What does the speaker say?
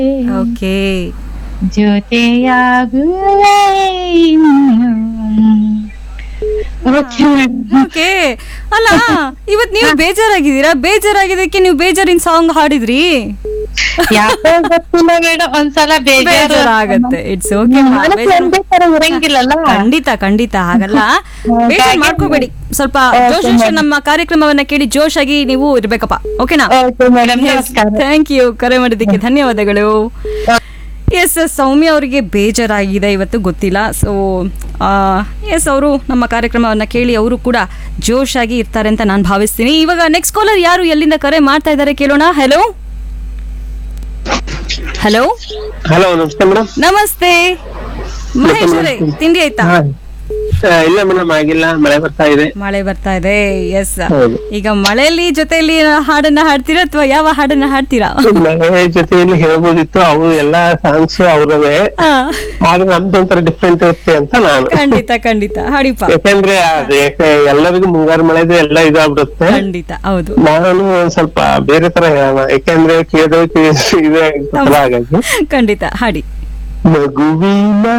Okay ಜೊತೆಯಾಗುವೆ ಇನ್ನು. Okay madam okay ಅಲ್ಲ ಇವತ್ ನೀವು ಬೇಜಾರಾಗಿದ್ದೀರಾ ಬೇಜಾರಾಗಿದ್ದಕ್ಕೆ ನೀವು ಬೇಜಾರಿನ ಸಾಂಗ್ ಹಾಡಿದ್ರಿ ಯಾಕೋ ಗೊತ್ತಿಲ್ಲ ಮೇಡಮ್ ಒಂದ್ಸಲ ಬೇಜಾರು ಬೇಜಾರಾಗತ್ತೆ ಇಟ್ಸ್ ಓಕೆ ಮನಸ್ಸು ಒಂದೇ ತರ ಇರಂಗಿಲ್ಲಲ್ಲ ಖಂಡಿತ ಖಂಡಿತ ಹಾಗಲ್ಲ ಬೇಜಾರ್ ಮಾಡ್ಕೋಬೇಡಿ ಸ್ವಲ್ಪ ಜೋಶ್ ನಮ್ಮ ಕಾರ್ಯಕ್ರಮವನ್ನ ಕೇಳಿ ಜೋಶ್ ಆಗಿ ನೀವು ಇರ್ಬೇಕಪ್ಪ ಓಕೆನಾ ಓಕೆ ಮೇಡಮ್ ನಮಸ್ಕಾರ ಥ್ಯಾಂಕ್ ಯು ಕರೆ ಮಾಡಿದ್ದಕ್ಕೆ ಧನ್ಯವಾದಗಳು ಎಸ್ ಸೌಮ್ಯ ಅವರಿಗೆ ಬೇಜಾರಾಗಿದೆ ಇವತ್ತು ಗೊತ್ತಿಲ್ಲ ಸೊ ಎಸ್ ಅವರು ನಮ್ಮ ಕಾರ್ಯಕ್ರಮವನ್ನ ಕೇಳಿ ಅವರು ಕೂಡ ಜೋಶ್ ಆಗಿ ಇರ್ತಾರೆ ಅಂತ ನಾನು ಭಾವಿಸ್ತೀನಿ ಇವಾಗ ನೆಕ್ಸ್ಟ್ ಕಾಲರ್ ಯಾರು ಎಲ್ಲಿಂದ ಕರೆ ಮಾಡ್ತಾ ಇದ್ದಾರೆ ಕೇಳೋಣ ಹಲೋ ಹಲೋ ಹಲೋ ನಮಸ್ತೆ ಮೇಡಮ್ ನಮಸ್ತೆ ಮಹೇಶ್ ಅವರೇ ತಿಂಡಿ ಆಯ್ತಾ ಇಲ್ಲ ಮೇಡಮ್ ಆಗಿಲ್ಲ ಮಳೆ ಬರ್ತಾ ಇದೆ ಮಳೆ ಬರ್ತಾ ಇದೆ ಎಸ್ ಹೌದು. ಈಗ ಮಳೆಯಲ್ಲಿ ಜೊತೆಯಲ್ಲಿ ಹಾಡನ್ನ ಹಾಡ್ತೀರಾ ಅಥವಾ ಯಾವ ಹಾಡನ್ನ ಹಾಡ್ತೀರಾ ಮಳೆ ಜೊತೆಯಲ್ಲಿ ಹೇಳ್ಬೋದಿತ್ತು ಅವು ಎಲ್ಲಾ ಸಾಂಗ್ಸ್ ಅವ್ರವೇ ಆ, ಆದ್ರೆ ನಮ್ದು ಒಂಥರ ಡಿಫ್ರೆಂಟ್ ಇರುತ್ತೆ ಅಂತ ನಾನು ಖಂಡಿತ ಖಂಡಿತ ಹಾಡಿಪ್ಪ ಯಾಕಂದ್ರೆ ಅದು ಯಾಕೆ ಎಲ್ಲರಿಗೂ ಮುಂಗಾರು ಮಳೆದು ಎಲ್ಲ ಇದಾಗ್ಬಿಡುತ್ತೆ ಖಂಡಿತ ಹೌದು ನಾನು ಒಂದ್ ಸ್ವಲ್ಪ ಬೇರೆ ತರ ಹೇಳೋಣ ಯಾಕಂದ್ರೆ ಕೇಳಿದ್ರೆ ಇದೆ ಹಾಗಾಗಿ ಖಂಡಿತ ಹಾಡಿ ಮಗುವಿನ